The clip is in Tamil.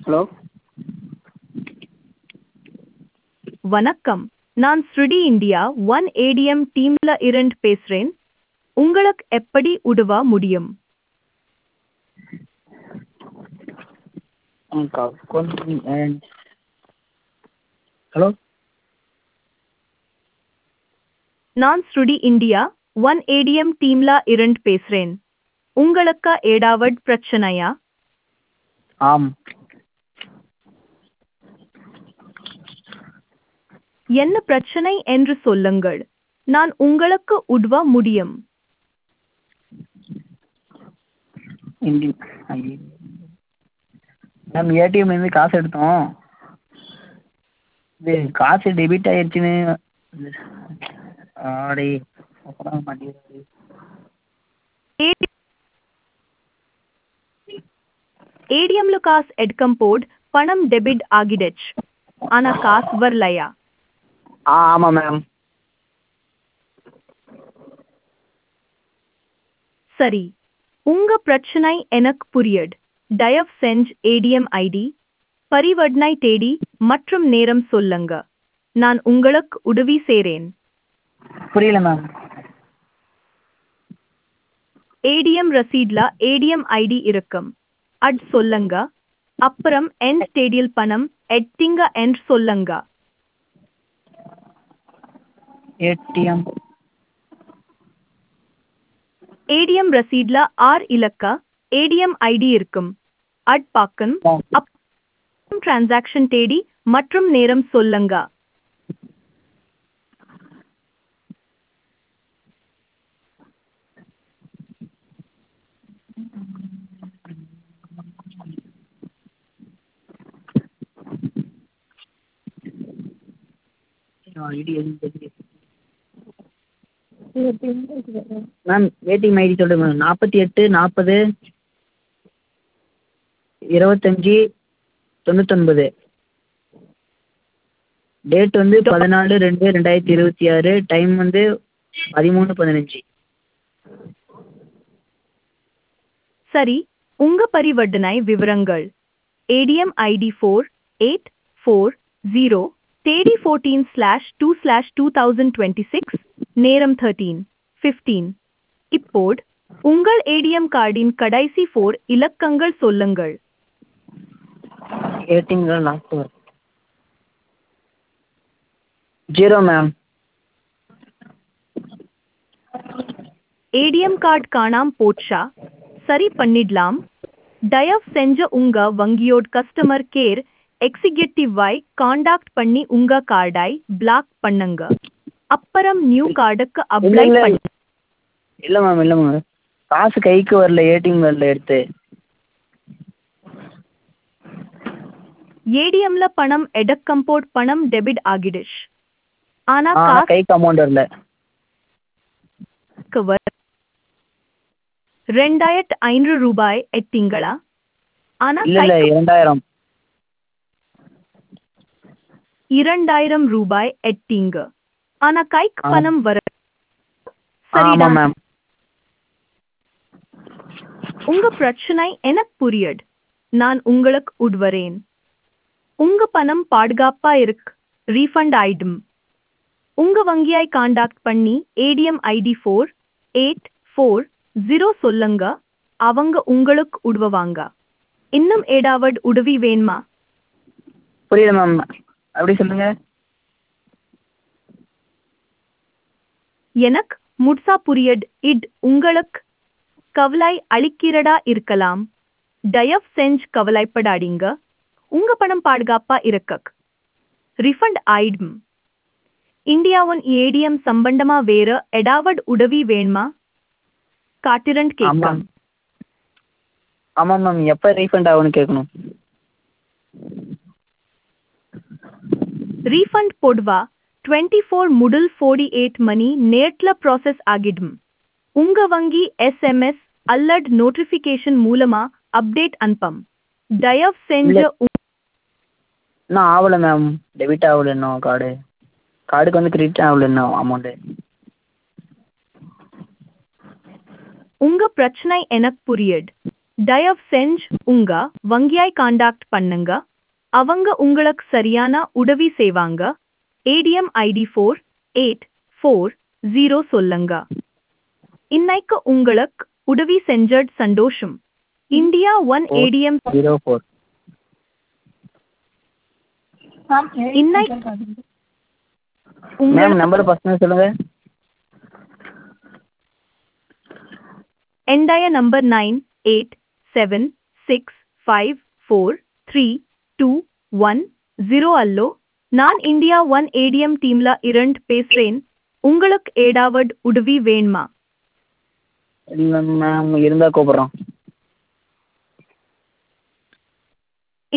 ஹலோ வணக்கம் நான் ஸ்ருடி இந்தியா ஒன் ஏடிஎம் டீம்ல இருந்து பேசுறேன் உங்களுக்கு எப்படி உதவ முடியும் எனக்கு அக்கௌண்ட் ஹலோ நான் ஸ்ருடி இந்தியா ஒன் ஏடிஎம் டீம்ல இருந்து பேசுறேன் உங்களுக்கு ஏதாவது பிரச்சனையா ஆம் என்ன பிரச்சனை என்று சொல்லுங்கள் நான் உங்களுக்கு உதவ முடியும் இந்தி மேம் ஏடிஎம்லேருந்து காசு எடுத்தோம் இது காசு டெபிட் ஆயிடுச்சுன்னு ஆடி அப்புறம் மாட்டேங்குது ஏடிஎம்ல காசு எடுக்கும் போது பணம் டெபிட் ஆகிடுச்சு ஆனா காசு வரலையா ஆ ஆமாம் மேம் சரி உங்க பிரச்சனை எனக்கு புரியுது தயவு செஞ்சு ஏடிஎம் ஐடி பரிவர்த்தனை தேதி மற்றும் நேரம் சொல்லுங்க நான் உங்களுக்கு உதவி செய்றேன் புரியல மேம் ஏடிஎம் ரசீட்ல ஏடிஎம் ஐடி இருக்கும் அட் சொல்லுங்க அப்புறம் எண்ட் தேதியில் பணம் எட்டிங்க என்று சொல்லுங்க ஏடிஎம் ஏடிஎம் ரசீட்ல ஆறு இலக்க ஏடிஎம் ஐடி இருக்கும் அட் பாக்கன் அப் டிரான்சாக்ஷன் தேதி மற்றும் நேரம் சொல்லுங்க ஐடி எதுவும் தெரியல மேம் ஏடிஎம் ஐடி சொல்லுங்க மேம் நாற்பத்தி எட்டு நாற்பது இருபத்தஞ்சி தொண்ணூத்தொன்பது டேட் வந்து பதினாலு ரெண்டு ரெண்டாயிரத்தி இருபத்தி ஆறு டைம் வந்து பதிமூணு பதினஞ்சு சரி உங்க பரிவர்த்தனை விவரங்கள் ATM ID four eight four zero தேதி fourteen slash two slash two thousand twenty six நேரம் தேர்ட்டீன் ஃபிஃப்டீன் இப்போது உங்கள் ஏடிஎம் கார்டின் கடைசி ஃபோர் இலக்கங்கள் சொல்லுங்கள் ஏடிஎம்ல லாஸ்ட் வரும் ஜீரோ மேம் ஏடிஎம் கார்டு காணாம போச்சா சரி பண்ணிடலாம் தயவு செஞ்ச உங்க வங்கியோட கஸ்டமர் கேர் எக்ஸிக்யூட்டிவை காண்டாக்ட் பண்ணி உங்க கார்டை பிளாக் பண்ணுங்க அப்புறம் நியூ கார்டுக்கு அப்ளை இல்லை பண்ணி இல்லை மேம் இல்லை மேம் காசு கைக்கு வரல ஏடிஎம் வரல எடுத்து ஏடிஎம்ல பணம் எடுக்கும் போது பணம் டெபிட் ஆகிடுச்சு ஆனா ஆ காசு கைக்கு அமௌண்ட் வரல வர ரெண்டாயிரத்து ஐநூறு ரூபாய் எட்டிங்களா ஆனா இல்லை இல்லை கைக்கு இரண்டாயிரம் இரண்டாயிரம் ரூபாய் எட்டிங்க ஆனா கைக்கு ஆ. பணம் வர ஆமாம் சரிடா மேம் உங்க பிரச்சனை எனக்கு புரியுது நான் உங்களுக்கு உட்வரேன் உங்க பணம் பாதுகாப்பா இருக்கு ரீஃபண்ட் ஆயிடும் உங்க வங்கியாய் காண்டாக்ட் பண்ணி ATM ID four eight four zero சொல்லுங்க அவங்க உங்களுக்கு உதவுவாங்க இன்னும் ஏதாவது உதவி வேணுமா புரியல மேம் அப்படி சொல்லுங்க எனக்கு முட்சா புரியட் இட் உங்களுக்கு கவலை அளிக்கிறதா இருக்கலாம் தயவு செஞ்சு கவலைப்படாதீங்க உங்க பணம் பாதுகாப்பா இருக்கக் ரிஃபண்ட் ஆயிடும் இந்தியாவின் ஏடிஎம் சம்பந்தமா வேற எடாவது உதவி வேணுமா காட்டிரண்ட் கேட்கம் ஆமாம் ஆமாம் மேம் எப்போ ரீஃபண்ட் ஆகும்னு கேட்கணும் ரீஃபண்ட் பொதுவா டுவெண்ட்டி ஃபோர் முதல் ஃபோர்டி எயிட் மணி நேர்ல ப்ராசஸ் ஆகிடும் உங்க வங்கி எஸ்எம்எஸ் அல்லது நோட்டிஃபிகேஷன் மூலமா அப்டேட் அனுப்பம் தயவு செஞ்சு இல்லை. இன்னும் ஆகலை மேம் டெபிட் ஆகல இன்னும் கார்டு கார்டுக்கு வந்து கிரெடிட் ஆகல இன்னும் அமௌண்ட்டு உங்க பிரச்சனை எனக்கு புரியுது தயவு செஞ்சு உங்க வங்கியாய் காண்டாக்ட் பண்ணுங்க அவங்க உங்களுக்கு சரியான உதவி செய்வாங்க ATM ID four eight four zero சொல்லுங்க இன்னைக்கு உங்களுக்கு உதவி செஞ்சட் சந்தோஷம் India one ATM zero four இன்னைக்கு உங்க மேம் நம்பர் ஃபஸ்ட்டு சொல்லுங்கள் என்டைய number nine eight seven six five four three two one zero hello நான் இந்தியா ஒன் ஏடிஎம் டீம்ல இரண்டு பேசுறேன் உங்களுக்கு ஏடாவது உதவி வேணுமா இல்லை மேம் இருந்தால் கூப்பிட்றோம்